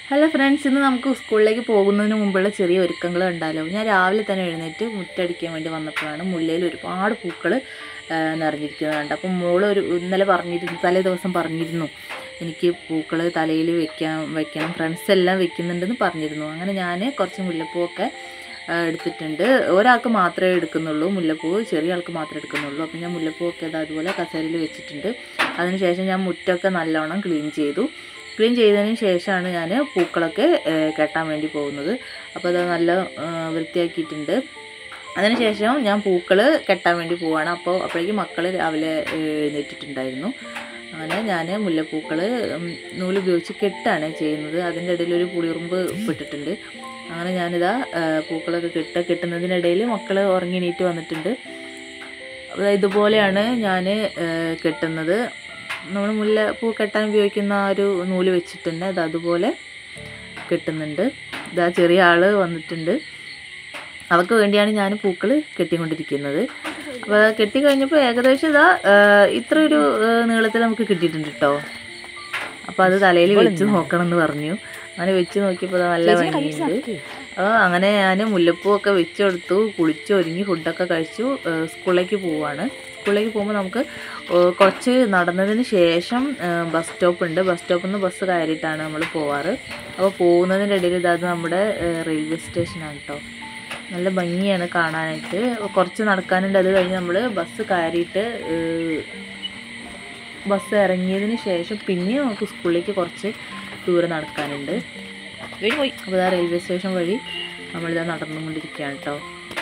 hello friends ഇന്ന് നമുക്ക് സ്കൂളിലേക്ക് പോകുന്നതിന് മുമ്പുള്ള ചെറിയ ഒരുക്കങ്ങൾ കണ്ടാലോ ഞാൻ രാവിലെ തന്നെ എഴുന്നേറ്റ് മുറ്റടിക്കാൻ വേണ്ടി വന്നപ്പോഴാണ് മുല്ലയിൽ ഒരുപാട് പൂക്കൾ നിറഞ്ഞിരിക്കുന്നത് കണ്ടത് അപ്പം മോള് ഒരു ഇന്നലെ പറഞ്ഞിരുന്നു തലേ ദിവസം പറഞ്ഞിരുന്നു എനിക്ക് പൂക്കൾ തലയിൽ വെക്കാൻ വെക്കണം ഫ്രണ്ട്സ് എല്ലാം വെക്കുന്നുണ്ടെന്ന് പറഞ്ഞിരുന്നു അങ്ങനെ ഞാൻ കുറച്ച് മുല്ലപ്പൂവൊക്കെ ആ, എടുത്തിട്ടുണ്ട് ഒരാൾക്ക് മാത്രമേ എടുക്കുന്നുള്ളൂ മുല്ലപ്പൂ ചെറിയ ആൾക്ക് മാത്രമേ എടുക്കുന്നുള്ളൂ അപ്പം ഞാൻ മുല്ലപ്പൂവൊക്കെ അത് അതുപോലെ കസേരയിൽ വെച്ചിട്ടുണ്ട് അതിനുശേഷം ഞാൻ മുറ്റമൊക്കെ നല്ലോണം ക്ലീൻ ചെയ്തു ക്ലീൻ ചെയ്തതിന് ശേഷമാണ് ഞാൻ പൂക്കളൊക്കെ ഏഹ്, കെട്ടാൻ വേണ്ടി പോകുന്നത് അപ്പോൾ അത് നല്ല ഏഹ്, വൃത്തിയാക്കിയിട്ടുണ്ട് അതിനുശേഷം ഞാൻ പൂക്കൾ കെട്ടാൻ വേണ്ടി പോവാണ് അപ്പോൾ അപ്പോഴേക്കും മക്കൾ രാവിലെ ഏഹ്, എഴുന്നേറ്റിട്ടുണ്ടായിരുന്നു അങ്ങനെ ഞാൻ മുല്ലപ്പൂക്കൾ നൂല് ഉപയോഗിച്ച് കെട്ടാണ് ചെയ്യുന്നത് അതിൻ്റെ ഇടയിൽ ഒരു പുളിയുറുമ്പ് പെട്ടിട്ടുണ്ട് അങ്ങനെ ഞാനിതാ ഏഹ്, പൂക്കളൊക്കെ കെട്ട കെട്ടുന്നതിനിടയിൽ മക്കൾ ഉറങ്ങി എണീറ്റ് വന്നിട്ടുണ്ട് അപ്പോൾ ഇതുപോലെയാണ് ഞാൻ കെട്ടുന്നത് നമ്മൾ മുല്ല പൂ കെട്ടാൻ ഉപയോഗിക്കുന്ന ആ ഒരു നൂല് വെച്ചിട്ട് തന്നെ അത് അതുപോലെ കെട്ടുന്നുണ്ട് ഇതാ ചെറിയ ആൾ വന്നിട്ടുണ്ട് അവർക്ക് വേണ്ടിയാണ് ഞാൻ പൂക്കൾ കെട്ടിക്കൊണ്ടിരിക്കുന്നത് അപ്പോൾ അത് കെട്ടി കഴിഞ്ഞപ്പോൾ ഏകദേശം ഇതാ ആ, ഇത്ര ഒരു നീളത്തിൽ നമുക്ക് കിട്ടിയിട്ടുണ്ട് കേട്ടോ അപ്പോൾ അത് തലയിൽ വെച്ച് നോക്കണം എന്ന് പറഞ്ഞു അങ്ങനെ വെച്ച് നോക്കിയപ്പോൾ അത് നല്ല ഭംഗിയുണ്ട് അപ്പോൾ അങ്ങനെ ഞാൻ മുല്ലപ്പൂവൊക്കെ വെച്ച് കൊടുത്തു കുളിച്ച് ഒരുങ്ങി ഫുഡൊക്കെ കഴിച്ചു ആ, സ്കൂളിലേക്ക് പോവാണ് സ്കൂളിലേക്ക് പോകുമ്പോൾ നമുക്ക് ആ, കുറച്ച് നടന്നതിന് ശേഷം ആ, ബസ് സ്റ്റോപ്പ് ഉണ്ട് ബസ് സ്റ്റോപ്പിൽ നിന്ന് ബസ് കയറിയിട്ടാണ് നമ്മൾ പോവാറ് അപ്പോൾ പോകുന്നതിൻ്റെ ഇടയിൽ ഇതത് നമ്മുടെ ആ, റെയിൽവേ സ്റ്റേഷനാണ് കേട്ടോ നല്ല ഭംഗിയാണ് കാണാനായിട്ട് കുറച്ച് നടക്കാനുണ്ട് അത് കഴിഞ്ഞ് നമ്മൾ ബസ് കയറിയിട്ട് ഏഹ്, ബസ് ഇറങ്ങിയതിന് ശേഷം പിന്നെ നമുക്ക് സ്കൂളിലേക്ക് കുറച്ച് ദൂരെ നടക്കാനുണ്ട് അപ്പോൾ ഇതാ റെയിൽവേ സ്റ്റേഷൻ വഴി നമ്മളിതാ നടന്നുകൊണ്ടിരിക്കുകയാണ് കേട്ടോ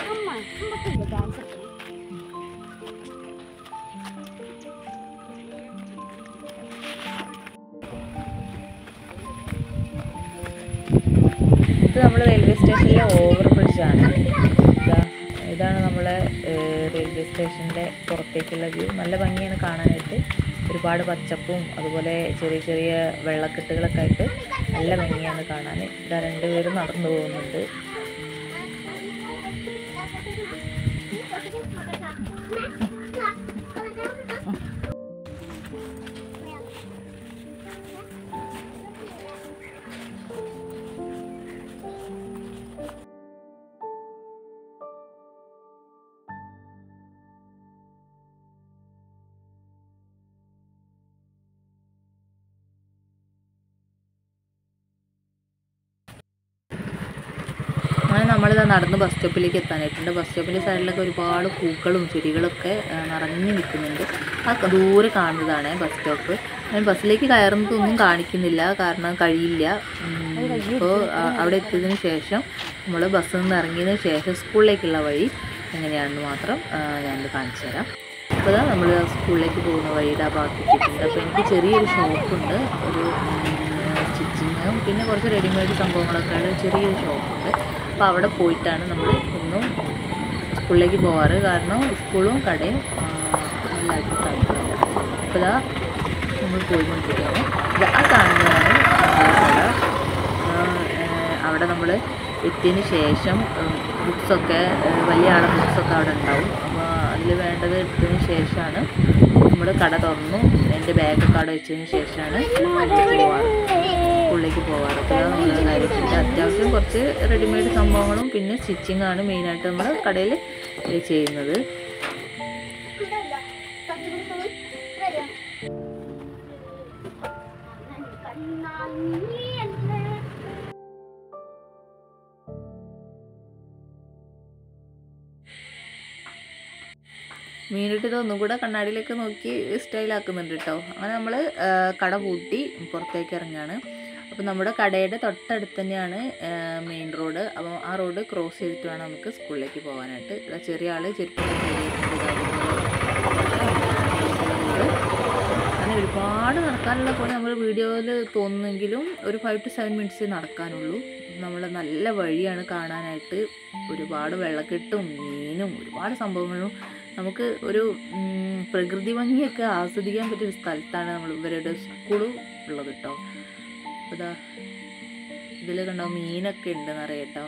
ഇത് നമ്മൾ റെയിൽവേ സ്റ്റേഷനിലെ ഓവർ ബ്രിഡ്ജാണ് ഇതാ ഇതാണ് നമ്മളെ ഏഹ്, റെയിൽവേ സ്റ്റേഷൻ്റെ പുറത്തേക്കുള്ള വ്യൂ നല്ല ഭംഗിയാണ് കാണാനായിട്ട് ഒരുപാട് പച്ചപ്പും അതുപോലെ ചെറിയ ചെറിയ വെള്ളക്കെട്ടുകളൊക്കെ ആയിട്ട് നല്ല ഭംഗിയാണ് കാണാൻ ഇതാ രണ്ടുപേരും നടന്നു പോകുന്നുണ്ട് അങ്ങനെ നമ്മളിതാ നടന്ന് ബസ് സ്റ്റോപ്പിലേക്ക് എത്താനായിട്ടുണ്ട് ബസ് സ്റ്റോപ്പിൻ്റെ സൈഡിലൊക്കെ ഒരുപാട് പൂക്കളും ചെടികളൊക്കെ ആ, നിറഞ്ഞു നിൽക്കുന്നുണ്ട് ആ ദൂരെ കാണുന്നതാണ് ബസ് സ്റ്റോപ്പ് ഞാൻ ബസ്സിലേക്ക് കയറുന്നതൊന്നും കാണിക്കുന്നില്ല കാരണം കഴിയില്ല അപ്പോൾ അവിടെ എത്തിയതിന് ശേഷം നമ്മൾ ബസ്സിൽ നിന്ന് ഇറങ്ങിയതിന് ശേഷം സ്കൂളിലേക്കുള്ള വഴി എങ്ങനെയാണെന്ന് മാത്രം ആ, ഞാനിത് കാണിച്ചു തരാം അപ്പോൾ നമ്മൾ സ്കൂളിലേക്ക് പോകുന്ന വഴിയുടെ ആ ഭാഗത്ത് എത്തിയിട്ടുണ്ട് അപ്പോൾ എനിക്ക് ചെറിയൊരു ഷോപ്പുണ്ട് ഒരു സ്റ്റിച്ചിങ്ങും പിന്നെ കുറച്ച് റെഡിമെയ്ഡ് സംഭവങ്ങളൊക്കെ ഉള്ള ചെറിയൊരു ഷോപ്പുണ്ട് അപ്പോൾ അവിടെ പോയിട്ടാണ് നമ്മൾ ഇന്നും സ്കൂളിലേക്ക് പോവാറ് കാരണം സ്കൂളും കടയും ആ, നല്ല അടുത്താണ് അപ്പോൾ ഇതാ നമ്മൾ പോയിക്കൊണ്ടിരിക്കുകയാണ് ഇത് ആ കാണുന്നതാണ് നമ്മുടെ കട ആ, ഏഹ്, അവിടെ നമ്മൾ എത്തിയതിന് ശേഷം ബുക്സൊക്കെ വലിയ ആളെ ബുക്സൊക്കെ അവിടെ ഉണ്ടാവും അപ്പോൾ അതിൽ വേണ്ടത് എടുത്തതിന് ശേഷമാണ് നമ്മൾ കട തുറന്നു എൻ്റെ ബാഗൊക്കെ അവിടെ വെച്ചതിന് ശേഷമാണ് പോവാറ് സ്കൂളിലേക്ക് പോവാറ് അപ്പോൾ അതാണ് നമ്മൾ കാര്യത്തിൻ്റെ അത്യാവശ്യം കുറച്ച് റെഡിമെയ്ഡ് സംഭവങ്ങളും പിന്നെ സ്റ്റിച്ചിങ് ആണ് മെയിനായിട്ട് നമ്മൾ കടയിൽ ചെയ്യുന്നത് മീനിട്ട് ഇതൊന്നും കൂടെ കണ്ണാടിയിലേക്ക് നോക്കി സ്റ്റൈലാക്കുന്നുണ്ട് കേട്ടോ അങ്ങനെ നമ്മൾ കട പൂട്ടി പുറത്തേക്ക് ഇറങ്ങുകയാണ് അപ്പോൾ നമ്മുടെ കടയുടെ തൊട്ടടുത്ത് തന്നെയാണ് മെയിൻ റോഡ് അപ്പോൾ ആ റോഡ് ക്രോസ് ചെയ്തിട്ട് വേണം നമുക്ക് സ്കൂളിലേക്ക് പോകാനായിട്ട് ഇതാ ചെറിയ ആൾ ചെരുപ്പൊക്കെ കയറിയിട്ടുണ്ട് അങ്ങനെ ഒരുപാട് നടക്കാനുള്ള പോലെ നമ്മൾ വീഡിയോയിൽ തോന്നുന്നെങ്കിലും ഒരു ഫൈവ് ടു സെവൻ മിനിറ്റ്സ് നടക്കാനുള്ളൂ നമ്മൾ നല്ല വഴിയാണ് കാണാനായിട്ട് ഒരുപാട് വെള്ളക്കെട്ടും മീനും ഒരുപാട് സംഭവങ്ങളും നമുക്ക് ഒരു ഉം, പ്രകൃതി ഭംഗിയൊക്കെ ആസ്വദിക്കാൻ പറ്റിയ ഒരു സ്ഥലത്താണ് നമ്മൾ ഇവരുടെ സ്കൂളും ഉള്ളത് കേട്ടോ അപ്പോൾ ഇതാ ഇതിൽ കണ്ടോ മീനൊക്കെ ഉണ്ടെന്ന് അറിയാം കേട്ടോ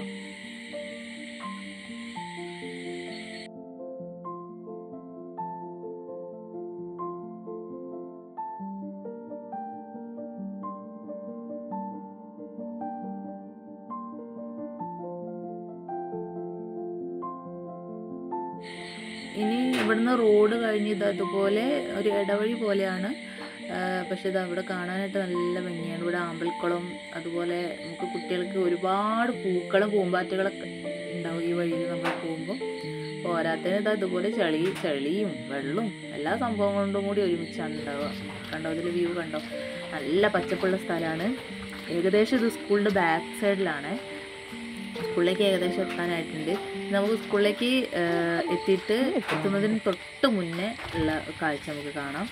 ഇവിടുന്ന് റോഡ് കഴിഞ്ഞ് ഇത് അതുപോലെ ഒരു ഇടവഴി പോലെയാണ് ആ, പക്ഷേ ഇത് അവിടെ കാണാനായിട്ട് നല്ല ഭംഗിയാണ് ഇവിടെ ആമ്പൽക്കുളം അതുപോലെ നമുക്ക് കുട്ടികൾക്ക് ഒരുപാട് പൂക്കളും പൂമ്പാറ്റകളൊക്കെ ഉണ്ടാവും ഈ വഴിയിൽ നമ്മൾ പോകുമ്പോൾ പോരാത്തതിന് ഇത് അതുപോലെ ചളി ചളിയും വെള്ളവും എല്ലാ സംഭവം കൊണ്ടും കൂടി ഒരുമിച്ചാണ് ഉണ്ടാവുക കണ്ടോ ഇതിൽ വ്യൂ കണ്ടോ നല്ല പച്ചപ്പുള്ള സ്ഥലമാണ് ഏകദേശം ഇത് സ്കൂളിൻ്റെ ബാക്ക് സൈഡിലാണ് സ്കൂളിലേക്ക് ഏകദേശം എത്താനായിട്ടുണ്ട് നമുക്ക് സ്കൂളിലേക്ക് ആ, എത്തിയിട്ട് എത്തുന്നതിന് തൊട്ട് മുന്നേ ഉള്ള കാഴ്ച നമുക്ക് കാണാം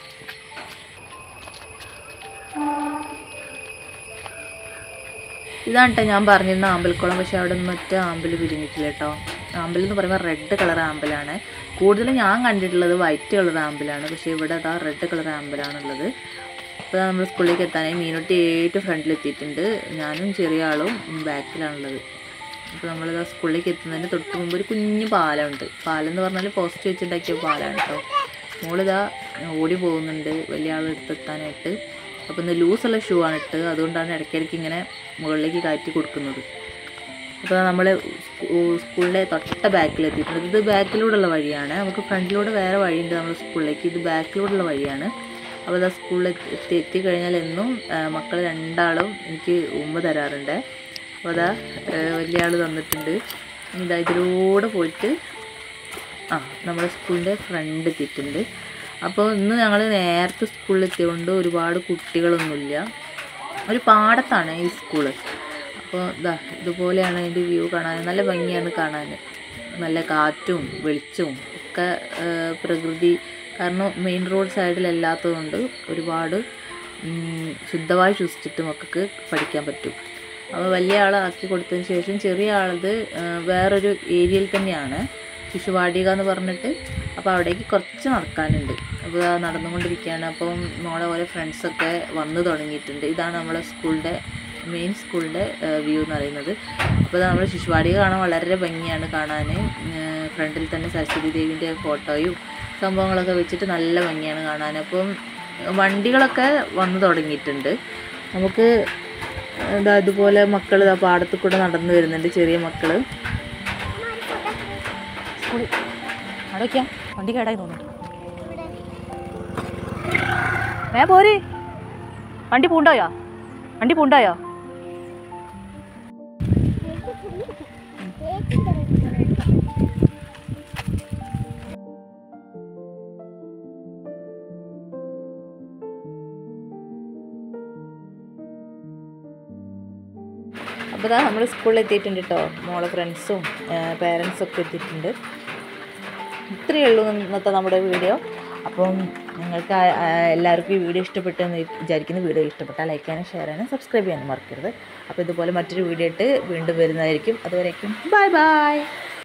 ഇതാണ് കേട്ടോ ഞാൻ പറഞ്ഞിരുന്ന ആമ്പൽക്കുളം പക്ഷെ അവിടെ നിന്ന് ഒറ്റ ആമ്പൽ പിരിഞ്ഞിട്ടില്ല കേട്ടോ ആമ്പൽ എന്ന് പറയുമ്പോൾ റെഡ് കളർ ആമ്പലാണ് കൂടുതലും ഞാൻ കണ്ടിട്ടുള്ളത് വൈറ്റ് കളർ ആമ്പലാണ് പക്ഷേ ഇവിടെ അതാ റെഡ് കളർ ആമ്പലാണുള്ളത് അപ്പോൾ നമ്മൾ സ്കൂളിലേക്ക് എത്താനായി മീനൊട്ടി ഏറ്റവും ഫ്രണ്ടിൽ എത്തിയിട്ടുണ്ട് ഞാനും ചെറിയ ആളും ബാക്കിലാണുള്ളത് അപ്പോൾ നമ്മളിതാ സ്കൂളിലേക്ക് എത്തുന്നതിന് തൊട്ട് മുമ്പ് ഒരു കുഞ്ഞു പാലമുണ്ട് പാലം എന്ന് പറഞ്ഞാൽ പോസ്റ്റ് വെച്ചുണ്ടാക്കിയ പാലാണ് കേട്ടോ മോളിതാ ഓടി പോകുന്നുണ്ട് വലിയ ആൾ എടുത്തെത്താനായിട്ട് അപ്പോൾ ഇന്ന് ലൂസുള്ള ഷൂ ആണ് ഇട്ട് അതുകൊണ്ടാണ് ഇടയ്ക്കിടയ്ക്ക് ഇങ്ങനെ മുകളിലേക്ക് കയറ്റി കൊടുക്കുന്നത് അപ്പോൾ നമ്മൾ സ്കൂളിൻ്റെ തൊട്ട ബാക്കിൽ എത്തിയിട്ടുണ്ട് ഇത് ബാക്കിലൂടെയുള്ള വഴിയാണ് നമുക്ക് ഫ്രണ്ടിലൂടെ വേറെ വഴിയുണ്ട് നമ്മൾ സ്കൂളിലേക്ക് ഇത് ബാക്കിലൂടെയുള്ള വഴിയാണ് അപ്പോൾ ഇതാ സ്കൂളിൽ എത്തി എത്തിക്കഴിഞ്ഞാൽ എന്നും മക്കൾ രണ്ടാളും എനിക്ക് ഉമ്മ തരാറുണ്ട് അപ്പോൾ അതാ ആ, വലിയ ആൾ തന്നിട്ടുണ്ട് ഇനി ഇതാ ഇതിലൂടെ പോയിട്ട് ആ നമ്മുടെ സ്കൂളിൻ്റെ ഫ്രണ്ട് എത്തിയിട്ടുണ്ട് അപ്പോൾ ഇന്ന് ഞങ്ങൾ നേരത്തെ സ്കൂളിൽ എത്തിയതുകൊണ്ട് ഒരുപാട് കുട്ടികളൊന്നുമില്ല ഒരു പാടത്താണ് ഈ സ്കൂള് അപ്പോൾ ഇതാ ഇതുപോലെയാണ് അതിൻ്റെ വ്യൂ കാണാൻ നല്ല ഭംഗിയാണ് കാണാൻ നല്ല കാറ്റും വെളിച്ചവും ഒക്കെ ആ, പ്രകൃതി കാരണം മെയിൻ റോഡ് സൈഡിലല്ലാത്തതുകൊണ്ട് ഒരുപാട് ഉം, ശുദ്ധമായി ശ്വസിച്ചിട്ട് മക്കൾക്ക് പഠിക്കാൻ പറ്റും അപ്പോൾ വലിയ ആളെ ആക്കി കൊടുത്തതിന് ശേഷം ചെറിയ ആളത് ആ, വേറൊരു ഏരിയയിൽ തന്നെയാണ് ശിശുവാടിക എന്ന് പറഞ്ഞിട്ട് അപ്പോൾ അവിടേക്ക് കുറച്ച് നടക്കാനുണ്ട് അപ്പോൾ ആ നടന്നുകൊണ്ടിരിക്കുകയാണ് അപ്പം മോളെ ഓരോ ഫ്രണ്ട്സൊക്കെ വന്നു തുടങ്ങിയിട്ടുണ്ട് ഇതാണ് നമ്മളെ സ്കൂളിൻ്റെ മെയിൻ സ്കൂളിൻ്റെ വ്യൂ എന്ന് പറയുന്നത് അപ്പോൾ നമ്മൾ ശിശുവാടിക കാണാൻ വളരെ ഭംഗിയാണ് കാണാൻ ഫ്രണ്ടിൽ തന്നെ സരസ്വതി ദേവിൻ്റെ ഫോട്ടോയും സംഭവങ്ങളൊക്കെ വെച്ചിട്ട് നല്ല ഭംഗിയാണ് കാണാൻ അപ്പം വണ്ടികളൊക്കെ വന്നു തുടങ്ങിയിട്ടുണ്ട് നമുക്ക് ഇതാ ഇതുപോലെ മക്കൾ ഇതാ പാടത്ത് കൂടെ നടന്നു വരുന്നുണ്ട് ചെറിയ മക്കൾ സ്കൂളിൽ അവിടെ വയ്ക്കാം വണ്ടി കേടായി തോന്നുന്നുണ്ട് വേ പോര് വണ്ടി പൂണ്ടായോ വണ്ടി പൂണ്ടായോ അപ്പോൾ ഇതാ നമ്മൾ സ്കൂളിൽ എത്തിയിട്ടുണ്ട് കേട്ടോ മോളെ ഫ്രണ്ട്സും പേരൻസും ഒക്കെ എത്തിയിട്ടുണ്ട് ഇത്രയേ ഉള്ളൂ ഇന്നത്തെ നമ്മുടെ വീഡിയോ അപ്പം നിങ്ങൾക്ക് ആ- ആ എല്ലാവർക്കും ഈ വീഡിയോ ഇഷ്ടപ്പെട്ടെന്ന് വിചാരിക്കുന്ന വീഡിയോ ഇഷ്ടപ്പെട്ടാൽ ലൈക്ക് ചെയ്യാനും ഷെയർ ചെയ്യാനും സബ്സ്ക്രൈബ് ചെയ്യാനും മറക്കരുത് അപ്പോൾ ഇതുപോലെ മറ്റൊരു വീഡിയോ ഇട്ട് വീണ്ടും വരുന്നതായിരിക്കും അതുവരേക്കും ബൈ ബൈ